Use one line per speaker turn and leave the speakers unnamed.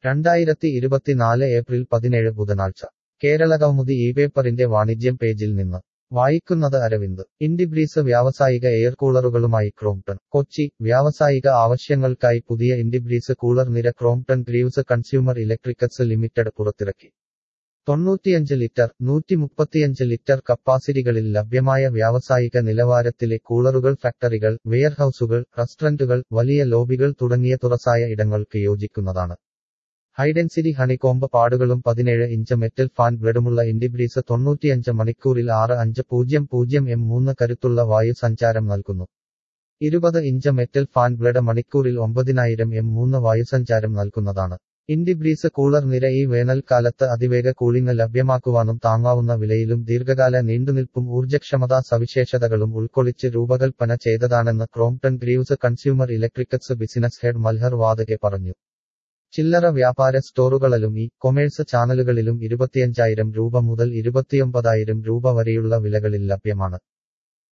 രണ്ടായിരത്തി ഇരുപത്തിനാല് ഏപ്രിൽ പതിനേഴ് ബുധനാഴ്ച കേരളകൗമുദി ഈ പേപ്പറിന്റെ വാണിജ്യം പേജിൽ നിന്ന് വായിക്കുന്നത് അരവിന്ദ് ഇൻഡിബ്രീസ് വ്യാവസായിക എയർ കൂളറുകളുമായി ക്രോംപ്ടൺ കൊച്ചി വ്യാവസായിക ആവശ്യങ്ങൾക്കായി പുതിയ ഇൻഡിബ്രീസ് കൂളർ നിര Crompton Greaves consumer electricals limited പുറത്തിറക്കി തൊണ്ണൂറ്റിയഞ്ച് ലിറ്റർ നൂറ്റി മുപ്പത്തിയഞ്ച് ലിറ്റർ കപ്പാസിറ്റികളിൽ ലഭ്യമായ വ്യാവസായിക നിലവാരത്തിലെ കൂളറുകൾ ഫാക്ടറികൾ വെയർഹൌസുകൾ റെസ്റ്ററന്റുകൾ വലിയ ലോബികൾ തുടങ്ങിയ തുറസായ ഇടങ്ങൾക്ക് യോജിക്കുന്നതാണ് ഹൈഡെൻസിറ്റി ഹണികോംബ് പാടുകളും പതിനേഴ് ഇഞ്ച് മെറ്റൽ ഫാൻ ബ്ലഡുമുള്ള ഇൻഡിബ്രീസ് തൊണ്ണൂറ്റിയഞ്ച് മണിക്കൂറിൽ ആറ് അഞ്ച് പൂജ്യം പൂജ്യം എം മൂന്ന് കരുത്തുള്ള വായു സഞ്ചാരം നൽകുന്നു ഇരുപത് ഇഞ്ച് മെറ്റൽ ഫാൻ ബ്ലഡ് മണിക്കൂറിൽ ഒമ്പതിനായിരം എം മൂന്ന് വായുസഞ്ചാരം നൽകുന്നതാണ് ഇൻഡിബ്രീസ് കൂളർ നിര ഈ വേനൽക്കാലത്ത് അതിവേഗ കൂളിംഗ് ലഭ്യമാക്കുവാനും താങ്ങാവുന്ന വിലയിലും ദീർഘകാല നീണ്ടുനിൽപ്പും ഊർജ്ജക്ഷമതാ സവിശേഷതകളും ഉൾക്കൊള്ളിച്ച് രൂപകൽപ്പന ചെയ്തതാണെന്ന് Crompton Greaves consumer electricals business head Malhar Vadake പറഞ്ഞു ചില്ലറ വ്യാപാര സ്റ്റോറുകളിലും ഇ കൊമേഴ്സ് ചാനലുകളിലും ഇരുപത്തിയഞ്ചായിരം രൂപ മുതൽ ഇരുപത്തിയൊമ്പതായിരം രൂപ വരെയുള്ള വിലകളിൽ ലഭ്യമാണ്